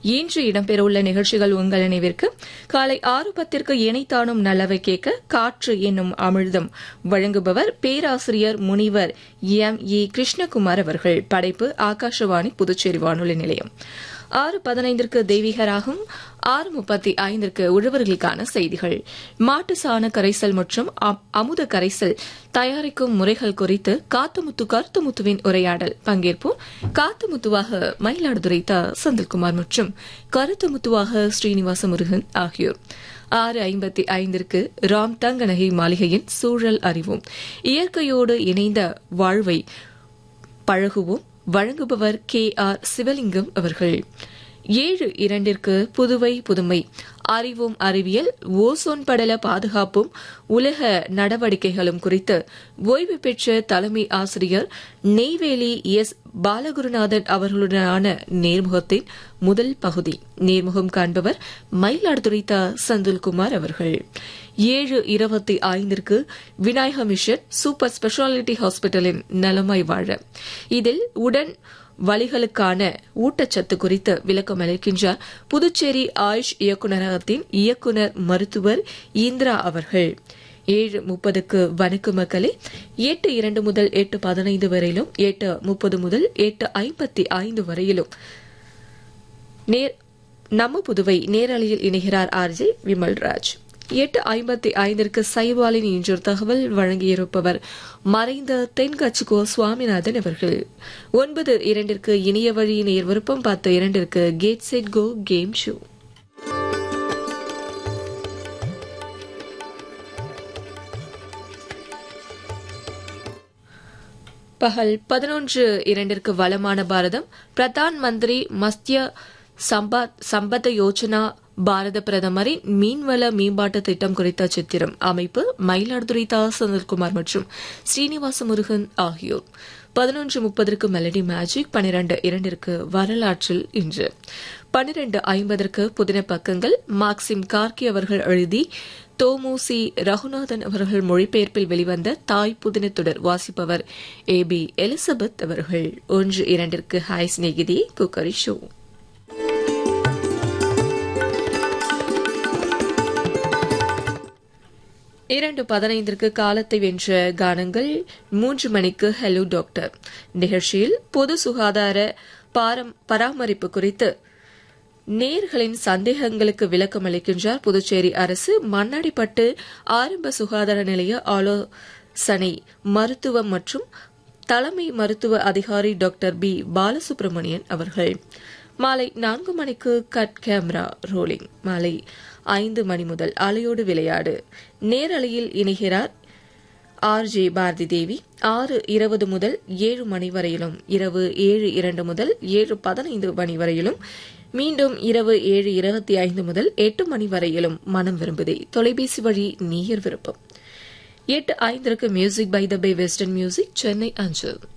இன்று இடம்பெறவுள்ள நிகழ்ச்சிகள் உங்கள் நினைவிற்கு காலை ஆறு பத்திற்கு இணைத்தானும் நல்லவை கேட்க காற்று என்னும் அமிழ்தம் வழங்குபவர் பேராசிரியர் முனிவர் எம் இ கிருஷ்ணகுமார் அவர்கள் படைப்பு ஆகாஷவாணி புதுச்சேரி வானொலி நிலையம் ஆறு பதினைந்திற்கு தெய்வீகராகும் ஆறு முப்பத்தி ஐந்திற்கு உழவர்களுக்கான செய்திகள் மாட்டு சாண கரைசல் மற்றும் அமுத கரைசல் தயாரிக்கும் முறைகள் குறித்து காத்துமுத்து கருத்துமுத்துவின் உரையாடல் பங்கேற்போம் காத்துமுத்துவாக மயிலாடுதுறை த செந்தில்குமார் மற்றும் கருத்துமுத்துவாக ஸ்ரீனிவாச முருகன் ஆகியோர் ஆறு ஐம்பத்தி ஐந்திற்கு ராம் தங்கநகை மாளிகையின் சூழல் அறிவோம் இயற்கையோடு இணைந்த வாழ்வை பழகுவோம் வழங்குபவர் கே ஆர் சிவலிங்கம் அவர்கள் ஏழு இரண்டிற்கு புதுவை புதுமை அறிவோம் அறிவியல் ஓசோன் படல பாதுகாப்பும் உலக நடவடிக்கைகளும் குறித்து ஓய்வு பெற்ற தலைமை ஆசிரியர் நெய்வேலி எஸ் பாலகுருநாதன் அவர்களுடனான நேர்முகத்தின் முதல் பகுதி நேர்முகம் காண்பவர் மயிலாடுதுறை த செந்தில்குமார் அவர்கள் ஏழு இருபத்தி ஐந்திற்கு விநாயக மிஷன் சூப்பர் ஸ்பெஷாலிட்டி ஹாஸ்பிட்டலின் நலமாய் வாழ இதில் உடன் வழிகளுக்கான ஊட்டச்சத்து குறித்து விளக்கம் அளிக்கின்றார் புதுச்சேரி ஆயுஷ் இயக்குநரகத்தின் இயக்குநர் மருத்துவர் இந்திரா அவர்கள் ஏழு முப்பதுக்கு வணக்கு மக்களே எட்டு இரண்டு முதல் எட்டு பதினைந்து வரையிலும் எட்டு முப்பது முதல் எட்டு ஐம்பத்தி ஐந்து வரையிலும் நம்ம புதுவை நேரலையில் இணைகிறார் ஆர்ஜே விமல்ராஜ் எட்டு ஐம்பத்தி ஐந்திற்கு சைவாலின் இன்றொரு தகவல் வழங்கியிருப்பவர் மறைந்த தென்கட்சிகோ சுவாமிநாதன் அவர்கள் ஒன்பது இரண்டிற்கு இணைய வழி நேர் விருப்பம் பத்து இரண்டிற்கு get set go game show பகல் பதினொன்று இரண்டிற்கு வளமான பாரதம் பிரதான் மந்திரி மஸ்திய சம்பத யோஜனா பாரத பிரதமரின் மீன்வள மேம்பாட்டு திட்டம் குறித்த சித்திரம் அமைப்பு மயிலாடுதுறை தா சந்திரகுமார் மற்றும் ஸ்ரீனிவாச முருகன் ஆகியோர் பதினொன்று முப்பதற்கு மெலடி மேஜிக் பனிரண்டு இரண்டிற்கு வரலாற்றில் இன்று பனிரண்டு ஐம்பதற்கு புதின பக்கங்கள் மார்க்சிம் கார்கி அவர்கள் எழுதி தோமூசி ரகுநாதன் அவர்கள் மொழிபெயர்ப்பில் வெளிவந்த தாய் புதின தொடர் வாசிப்பவர் ஏ பி எலிசபெத் அவர்கள் ஒன்று இரண்டிற்கு ஹாய் ஸ்நேகிதி குக்கரி ஷோ இரண்டு பதினைந்திற்கு காலத்தை வென்ற கானங்கள் மூன்று மணிக்கு ஹலோ டாக்டர் நிகழ்ச்சியில் பொது சுகாதார பராமரிப்பு குறித்து நேர்களின் சந்தேகங்களுக்கு விளக்கம் அளிக்கின்றார் புதுச்சேரி அரசு மண்ணாடிப்பட்டு ஆரம்ப சுகாதார நிலைய ஆலோசனை மருத்துவம் மற்றும் தலைமை மருத்துவ அதிகாரி டாக்டர் பி பாலசுப்ரமணியன் அவர்கள் மாலை நான்கு மணிக்கு கட் கேமரா ரோலிங் மாலை ஐந்து மணி முதல் அலையோடு விளையாடு நேரலையில் இணைகிறார் ஆர் ஜே பாரதி தேவி ஆறு இருபது முதல் ஏழு மணி வரையிலும் இரவு ஏழு இரண்டு முதல் ஏழு பதினைந்து மணி வரையிலும் மீண்டும் இரவு ஏழு இருபத்தி ஐந்து முதல் எட்டு மணி வரையிலும் மனம் விரும்புதே தொலைபேசி வழி நீர் விருப்பம் எட்டு ஐந்திற்கு music by the bay western music Chennai அஞ்சல்